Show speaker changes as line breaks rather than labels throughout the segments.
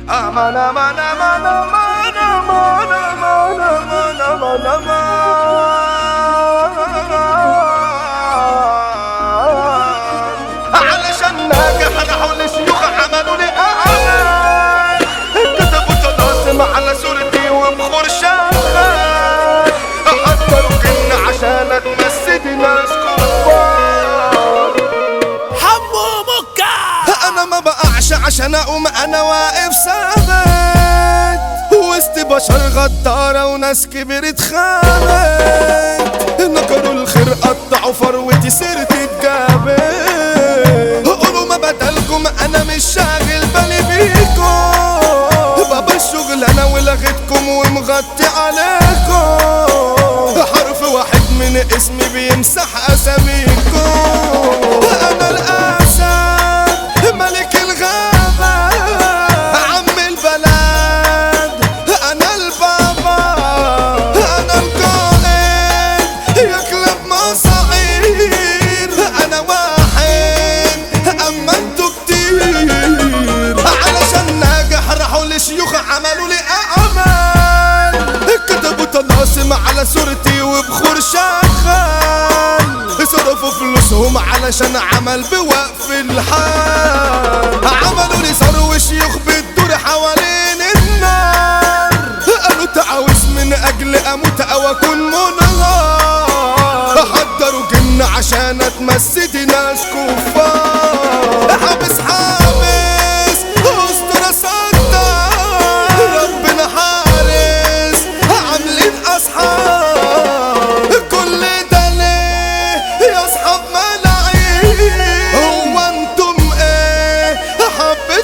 امان امان امان امان امان امان امان امان امان علشان ناجح راحوا لشيوخ عملوا لي اعمال كتبوا طلاسم على صورتي وبخور شغال حضروا جن عشان اتمسد ناس كفار
حمو مكة
انا ما بقعش عشان اقوم انا واقف ثابت وسط بشر غدارة وناس كبرت خانت نكروا الخير قطعوا فروتي سيرتي اتجابت قولوا ما بدلكم انا مش شاغل بالي بيكم بابا الشغل انا ولغتكم ومغطي عليكم حرف واحد من اسمي بيمسح اساميكم انا الاسد ملك الغابة عم البلد انا البابا انا القائد يقلب مصاعير انا واحد اما انتو كتير علشان ناجح راحوا لشيوخ عملوا لي اعمال كتبوا طلاسم على صورتي وبخور شغال صرفوا فلوسهم علشان عمل بوقف الحال عملوا لي ثروة شيوخ بتدور حوالين النار قالوا تعاوز من اجل اموت او اكون منهار حضروا جن عشان اتمسد ناس كفار حابس حابس اسطورة صدق ربنا حارس عاملين اصحاب كل ده ليه يا اصحاب ملاعين هو انتم ايه حبة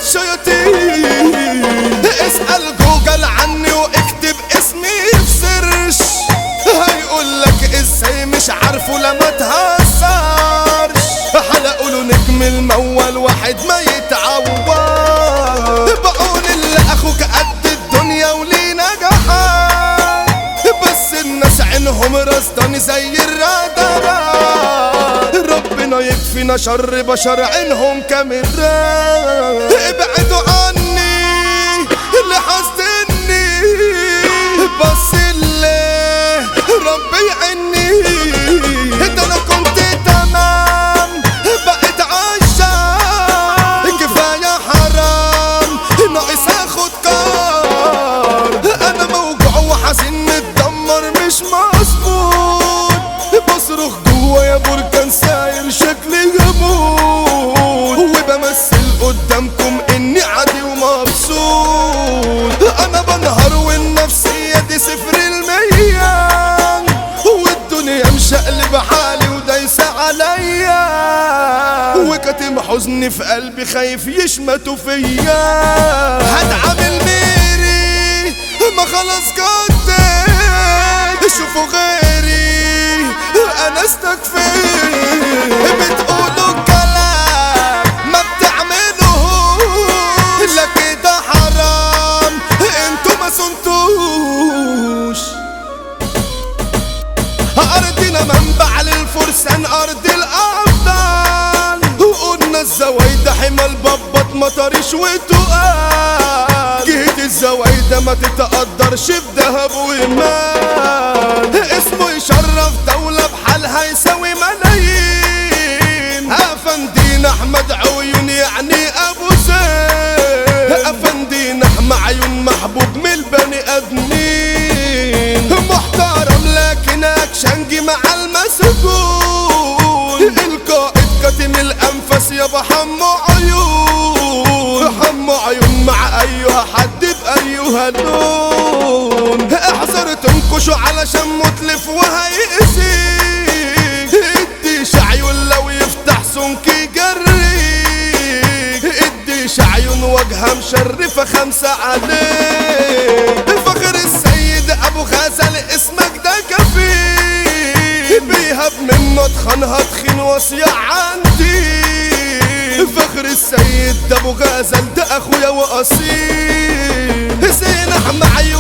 شياطين اسأل جوجل عني واكتب اسمي في سيرش هيقول لك ازاي مش عارفه لما تهزرش حلقوا له نجم المول واحد ما يتعوض بقول اللي اخوك قد الدنيا وليه نجاحات بس الناس عينهم رصداني زي الرادارات ربنا يكفينا شر بشر عينهم كاميرات ابعدوا عني اللي حاسدني بس اللي ربي يعيني ده انا كنت تمام بقيت عشان كفايه حرام ناقص اخد كار انا موجوع وحزين متدمر مش مظبوط بصرخ جوايا بركان ساير شكلي جمود وبمثل قدامكم اني عادي ومبسوط انا بنهار والنفسية دي صفر المية والدنيا مشقلب حالي ودايسة عليا وكاتم حزني في قلبي خايف يشمتوا فيا هتعامل ميري ما خلاص قدام شوفوا غيري انا استكفيت بتقولوا كلام ما بتعملوهوش لا كده حرام انتوا ما صنتوش أرضنا منبع للفرسان أرض الأبطال وقلنا الزوايدة حمى الببط مطرش وتقال جهة الزوايدة ما تتقدرش بذهب ومال اسمه يشرف دولة بحالها يساوي ملايين أفندينا أحمد عيون يعني أبو زين أفندينا أحمد عيون محبوب من البني آدمين محترم لكن اكشنجي مع المسجون القائد كاتم الانفاس يابا حمو عيون حمو عيون مع ايها حد بايها لون احذر تنكشوا علشان متلف وهيأذيك اديش عيون لو يفتح سمك يجريك اديش عيون واجهه مشرفه خمسه عليك فخر السيد ابو غزل اسمك ده كفيل بيهب منه اتخنها تخين وصيع عندي فخر السيد ده ابو غزل ده اخويا واصيل حسين احمد عيون